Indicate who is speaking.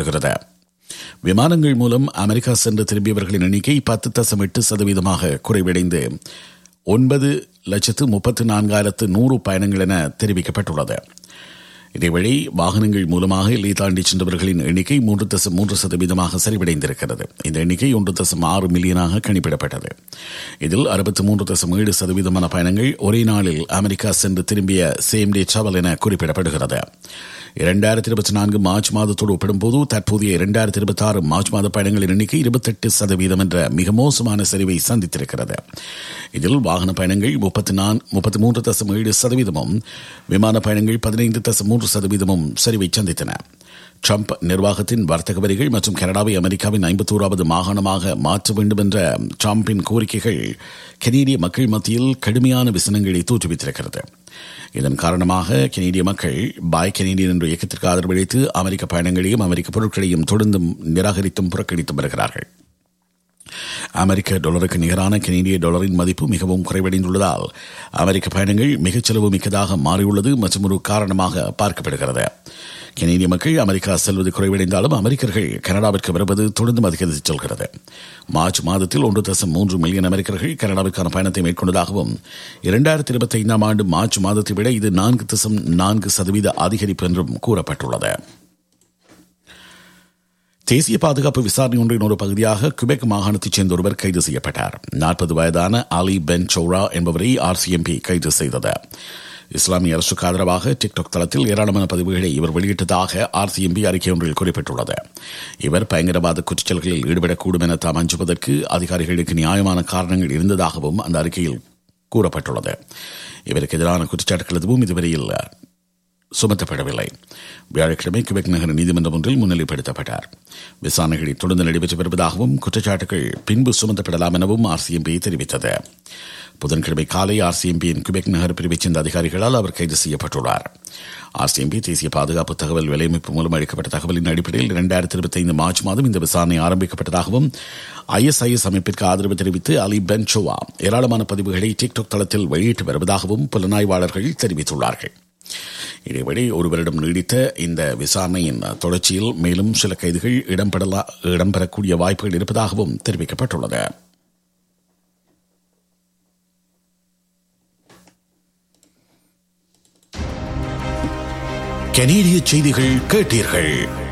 Speaker 1: கூறப்படுகிறது விமானங்கள் மூலம் அமெரிக்கா சென்று திரும்பியவர்களின் எண்ணிக்கை பத்து தசம் எட்டு சதவீதமாக குறைவடைந்து ஒன்பது லட்சத்து முப்பத்து நான்காயிரத்து நூறு பயணங்கள் என தெரிவிக்கப்பட்டுள்ளது இதேவழி வாகனங்கள் மூலமாக எல்லை தாண்டி சென்றவர்களின் எண்ணிக்கை மூன்று தசம் மூன்று சதவீதமாக சரிவடைந்திருக்கிறது இந்த எண்ணிக்கை ஒன்று தசம் ஆறு மில்லியனாக கணிப்பிடப்பட்டது இதில் அறுபத்தி மூன்று தசம் ஏழு சதவீதமான பயணங்கள் ஒரே நாளில் அமெரிக்கா சென்று திரும்பிய சேம் டே டிராவல் என குறிப்பிடப்படுகிறது இரண்டாயிரத்தி இருபத்தி நான்கு மார்ச் மாதத்தோடு ஒப்பிடும்போது தற்போதைய இரண்டாயிரத்தி இருபத்தி ஆறு மார்ச் மாத பயணங்களின் எண்ணிக்கை இருபத்தெட்டு சதவீதம் என்ற மிக மோசமான சரிவை சந்தித்திருக்கிறது இதில் வாகன பயணங்கள் முப்பத்தி நான் முப்பத்தி மூன்று தசம் ஏழு சதவீதமும் விமான பயணங்கள் பதினைந்து தசம் மூன்று சதவீதமும் சரிவை சந்தித்தன ட்ரம்ப் நிர்வாகத்தின் வர்த்தக வரிகள் மற்றும் கனடாவை அமெரிக்காவின் ஐம்பத்தோராவது மாகாணமாக மாற்ற வேண்டும் என்ற ட்ரம்பின் கோரிக்கைகள் கனேடிய மக்கள் மத்தியில் கடுமையான விசனங்களை தோற்றுவித்திருக்கிறது இதன் காரணமாக கனேடிய மக்கள் பாய் கனேடியன் என்ற இயக்கத்திற்கு ஆதரவளித்து அமெரிக்க பயணங்களையும் அமெரிக்க பொருட்களையும் தொடர்ந்தும் நிராகரித்தும் புறக்கணித்தும் வருகிறார்கள் அமெரிக்க டாலருக்கு நிகரான கனேடிய டாலரின் மதிப்பு மிகவும் குறைவடைந்துள்ளதால் அமெரிக்க பயணங்கள் மிகச் செலவு மிக்கதாக மாறியுள்ளது மற்றும் ஒரு காரணமாக பார்க்கப்படுகிறது கனேடிய மக்கள் அமெரிக்கா செல்வது குறைவடைந்தாலும் அமெரிக்கர்கள் கனடாவிற்கு வருவது தொடர்ந்தும் அதிகரித்து செல்கிறது மார்ச் மாதத்தில் ஒன்று தசம் மூன்று மில்லியன் அமெரிக்கர்கள் கனடாவிற்கான பயணத்தை மேற்கொண்டதாகவும் இரண்டாயிரத்தி இருபத்தி ஐந்தாம் ஆண்டு மார்ச் மாதத்தை விட இது நான்கு தசம் நான்கு சதவீத அதிகரிப்பு என்றும் கூறப்பட்டுள்ளது தேசிய பாதுகாப்பு விசாரணை ஒன்றின் ஒரு பகுதியாக குபெக் மாகாணத்தைச் சேர்ந்த ஒருவர் கைது செய்யப்பட்டார் நாற்பது வயதான அலி பென் சௌரா என்பவரை ஆர்சிஎம்பி கைது செய்தது இஸ்லாமிய அரசுக்கு ஆதரவாக டிக்டாக் தளத்தில் ஏராளமான பதிவுகளை இவர் வெளியிட்டதாக ஆர்சிஎம்பி அறிக்கை ஒன்றில் குறிப்பிட்டுள்ளது இவர் பயங்கரவாத குற்றச்செயல்களில் ஈடுபடக்கூடும் என தாம் அஞ்சுவதற்கு அதிகாரிகளுக்கு நியாயமான காரணங்கள் இருந்ததாகவும் அந்த அறிக்கையில் கூறப்பட்டுள்ளது இவருக்கு எதிரான குற்றச்சாட்டுகள் எதுவும் இதுவரையில் சுமத்தப்படவில்லை வியாழக்கிழமை கிபெக் நகர நீதிமன்றம் ஒன்றில் முன்னிலைப்படுத்தப்பட்டார் விசாரணைகளை தொடர்ந்து நடைபெற்று வருவதாகவும் குற்றச்சாட்டுகள் பின்பு சுமத்தப்படலாம் எனவும் ஆர்சிஎம்பி தெரிவித்தது புதன்கிழமை காலை ஆர்சிஎம்பியின் கிபெக் நகர பிரிவைச் சேர்ந்த அதிகாரிகளால் அவர் கைது செய்யப்பட்டுள்ளார் ஆர்சிஎம்பி தேசிய பாதுகாப்பு தகவல் விலையமைப்பு மூலம் அளிக்கப்பட்ட தகவலின் அடிப்படையில் இரண்டாயிரத்தி இருபத்தி ஐந்து மார்ச் மாதம் இந்த விசாரணை ஆரம்பிக்கப்பட்டதாகவும் ஐஎஸ்ஐஎஸ் அமைப்பிற்கு ஆதரவு தெரிவித்து அலி பென்சோவா ஏராளமான பதிவுகளை டிக்டாக் தளத்தில் வெளியிட்டு வருவதாகவும் புலனாய்வாளர்கள் தெரிவித்துள்ளார்கள் இதேபடி ஒரு வருடம் நீடித்த இந்த விசாரணையின் தொடர்ச்சியில் மேலும் சில கைதுகள் இடம்பெறலா இடம்பெறக்கூடிய வாய்ப்புகள் இருப்பதாகவும் தெரிவிக்கப்பட்டுள்ளது கனேடிய செய்திகள் கேட்டீர்கள்